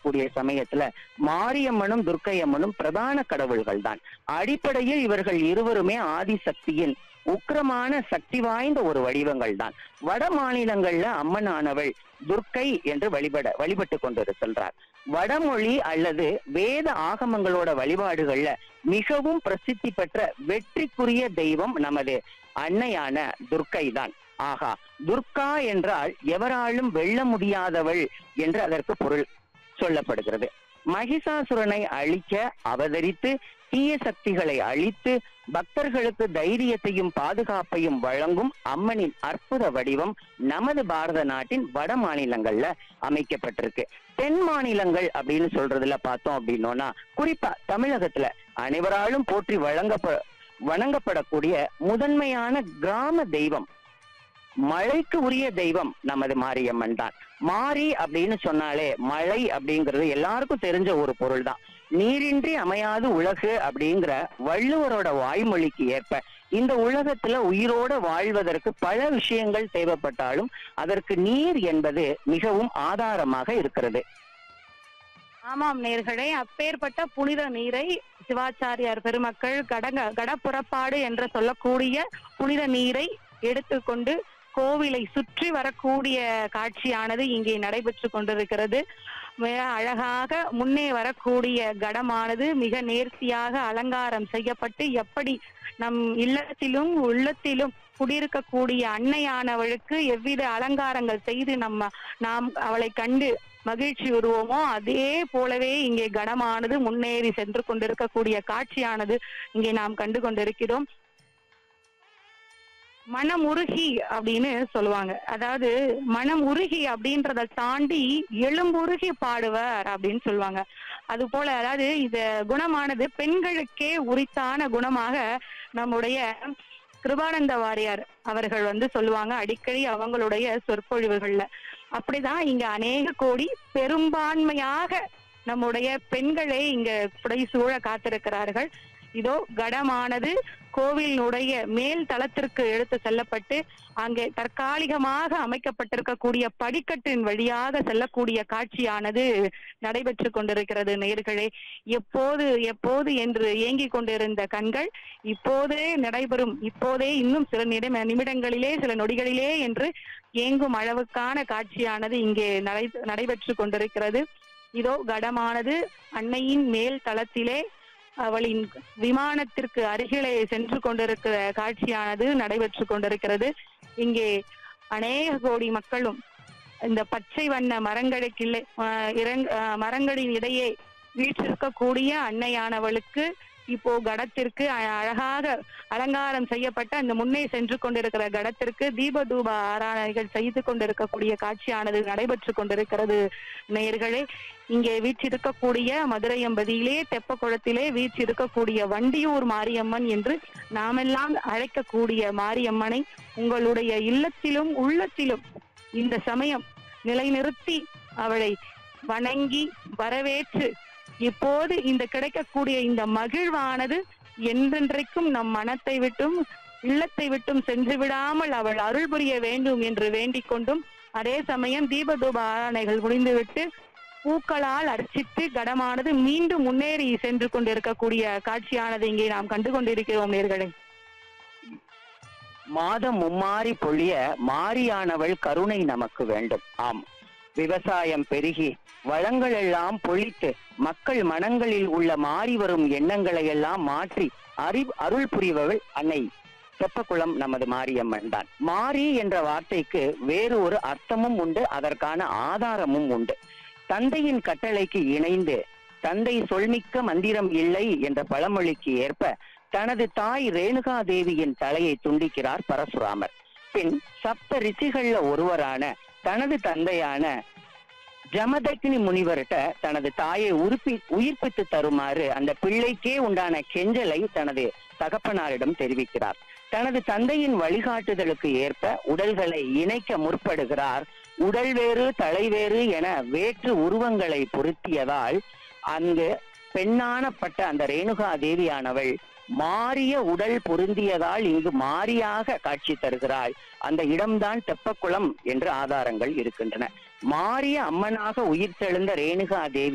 பார்க்கக்கூடிய சமயத்துல மாரியம்மனும் துர்க்கையம்மனும் பிரதான கடவுள்கள் தான் அடிப்படையில் இவர்கள் இருவருமே ஆதிசக்தியின் உக்கிரமான சக்தி வாய்ந்த ஒரு வடிவங்கள் தான் வட மாநிலங்கள்ல அம்மனானவள் துர்க்கை என்று வழிபட வழிபட்டு கொண்டிருக்கின்றார் வடமொழி அல்லது வேத ஆகமங்களோட வழிபாடுகள்ல மிகவும் பிரசித்தி பெற்ற வெற்றிக்குரிய தெய்வம் நமது அன்னையான துர்க்கை தான் ஆகா துர்கா என்றால் எவராலும் வெல்ல முடியாதவள் என்று அதற்கு பொருள் சொல்லப்படுகிறது மகிஷாசுரனை அழிக்க அவதரித்து தீய சக்திகளை அழித்து பக்தர்களுக்கு தைரியத்தையும் பாதுகாப்பையும் வழங்கும் அம்மனின் அற்புத வடிவம் நமது பாரத நாட்டின் வட மாநிலங்கள்ல அமைக்கப்பட்டிருக்கு தென் மாநிலங்கள் அப்படின்னு சொல்றதுல பார்த்தோம் அப்படின்னோம்னா குறிப்பா தமிழகத்துல அனைவராலும் போற்றி வழங்கப்ப வணங்கப்படக்கூடிய முதன்மையான கிராம தெய்வம் மழைக்கு உரிய தெய்வம் நமது மாரியம்மன் தான் மாரி அப்படின்னு சொன்னாலே மழை அப்படிங்கிறது எல்லாருக்கும் தெரிஞ்ச ஒரு பொருள் தான் நீரின்றி அமையாது உலகு அப்படிங்கிற வள்ளுவரோட வாய்மொழிக்கு ஏற்ப இந்த உலகத்துல உயிரோட வாழ்வதற்கு பல விஷயங்கள் தேவைப்பட்டாலும் அதற்கு நீர் என்பது மிகவும் ஆதாரமாக இருக்கிறது ஆமாம் நேர்களே அப்பேற்பட்ட புனித நீரை சிவாச்சாரியார் பெருமக்கள் கடங்க கடப்புறப்பாடு என்று சொல்லக்கூடிய புனித நீரை எடுத்துக்கொண்டு கோவிலை சுற்றி வரக்கூடிய காட்சியானது இங்கே நடைபெற்று கொண்டிருக்கிறது மிக அழகாக முன்னே வரக்கூடிய கடமானது மிக நேர்த்தியாக அலங்காரம் செய்யப்பட்டு எப்படி நம் இல்லத்திலும் உள்ளத்திலும் குடியிருக்கக்கூடிய அன்னையானவளுக்கு எவ்வித அலங்காரங்கள் செய்து நம்ம நாம் அவளை கண்டு மகிழ்ச்சி உருவோமோ அதே போலவே இங்கே கணமானது முன்னேறி சென்று கொண்டிருக்கக்கூடிய காட்சியானது இங்கே நாம் கண்டு கொண்டிருக்கிறோம் மனம் உருகி அப்படின்னு சொல்லுவாங்க அதாவது மனம் உருகி அப்படின்றத தாண்டி எலும்புருகி பாடுவர் அப்படின்னு சொல்லுவாங்க அது போல அதாவது இந்த குணமானது பெண்களுக்கே உரித்தான குணமாக நம்முடைய கிருபானந்த வாரியார் அவர்கள் வந்து சொல்லுவாங்க அடிக்கடி அவங்களுடைய சொற்பொழிவுகள்ல அப்படிதான் இங்க அநேக கோடி பெரும்பான்மையாக நம்முடைய பெண்களே இங்க புடை சூழ காத்திருக்கிறார்கள் இதோ கடமானது கோவிலினுடைய மேல் தளத்திற்கு எடுத்து செல்லப்பட்டு அங்கே தற்காலிகமாக அமைக்கப்பட்டிருக்கக்கூடிய படிக்கட்டின் வழியாக செல்லக்கூடிய காட்சியானது நடைபெற்று கொண்டிருக்கிறது நேர்களே எப்போது எப்போது என்று ஏங்கிக் கொண்டிருந்த கண்கள் இப்போதே நடைபெறும் இப்போதே இன்னும் சில நிமிட நிமிடங்களிலே சில நொடிகளிலே என்று ஏங்கும் அளவுக்கான காட்சியானது இங்கே நடை நடைபெற்று கொண்டிருக்கிறது இதோ கடமானது அன்னையின் மேல் தளத்திலே அவளின் விமானத்திற்கு அருகிலே சென்று கொண்டிருக்கிற காட்சியானது நடைபெற்று கொண்டிருக்கிறது இங்கே அநேக கோடி மக்களும் இந்த பச்சை வண்ண மரங்களுக்கில்லை இறங் அஹ் மரங்களின் இடையே வீற்றிருக்கக்கூடிய அன்னையானவளுக்கு இப்போ கடத்திற்கு அ- அழகாக அலங்காரம் செய்யப்பட்ட அந்த முன்னே சென்று கொண்டிருக்கிற கடத்திற்கு தீப தூப ஆராதனைகள் செய்து கொண்டிருக்கக்கூடிய காட்சியானது நடைபெற்று கொண்டிருக்கிறது நேயர்களே இங்கே வீற்றிருக்கக்கூடிய மதுரையம்பதியிலே தெப்பக்குளத்திலே வீற்றிருக்கக்கூடிய வண்டியூர் மாரியம்மன் என்று நாமெல்லாம் அழைக்கக்கூடிய மாரியம்மனை உங்களுடைய இல்லத்திலும் உள்ளத்திலும் இந்த சமயம் நிலைநிறுத்தி அவளை வணங்கி வரவேற்று இப்போது இந்த கிடைக்கக்கூடிய இந்த மகிழ்வானது என்றென்றைக்கும் நம் மனத்தை விட்டும் இல்லத்தை விட்டும் சென்று விடாமல் அவள் அருள் புரிய வேண்டும் என்று வேண்டிக் கொண்டும் அதே சமயம் தீபதூப ஆராதனைகள் முடிந்துவிட்டு பூக்களால் அர்ச்சித்து கடமானது மீண்டும் முன்னேறி சென்று கொண்டிருக்கக்கூடிய காட்சியானது இங்கே நாம் கண்டு கொண்டிருக்கிறோம் நேர்களே மாதம் மும்மாறி பொழிய மாரியானவள் கருணை நமக்கு வேண்டும் ஆம் விவசாயம் பெருகி வளங்கள் எல்லாம் பொழித்து மக்கள் மனங்களில் உள்ள மாறி வரும் எண்ணங்களை எல்லாம் மாற்றி அறி அருள் புரிபவள் அன்னை தெப்பக்குளம் நமது மாரியம்மன் தான் மாரி என்ற வார்த்தைக்கு வேறு ஒரு அர்த்தமும் உண்டு அதற்கான ஆதாரமும் உண்டு தந்தையின் கட்டளைக்கு இணைந்து தந்தை சொல்மிக்க மந்திரம் இல்லை என்ற பழமொழிக்கு ஏற்ப தனது தாய் ரேணுகா தேவியின் தலையை துண்டிக்கிறார் பரசுராமர் பின் சப்த ரிஷிகள்ல ஒருவரான தனது தந்தையான ஜமதக்னி முனிவர்கிட்ட தனது தாயை உருப்பி உயிர்ப்பித்து தருமாறு அந்த பிள்ளைக்கே உண்டான கெஞ்சலை தனது தகப்பனாரிடம் தெரிவிக்கிறார் தனது தந்தையின் வழிகாட்டுதலுக்கு ஏற்ப உடல்களை இணைக்க முற்படுகிறார் உடல் வேறு தலை வேறு என வேற்று உருவங்களை பொருத்தியதால் அங்கு பெண்ணானப்பட்ட அந்த ரேணுகா தேவியானவள் மாறிய உடல் பொருந்தியதால் இங்கு மாறியாக காட்சி தருகிறாள் அந்த இடம்தான் தெப்பக்குளம் என்று ஆதாரங்கள் இருக்கின்றன மாறிய அம்மனாக உயிர் தெழுந்த ரேணுகா தேவி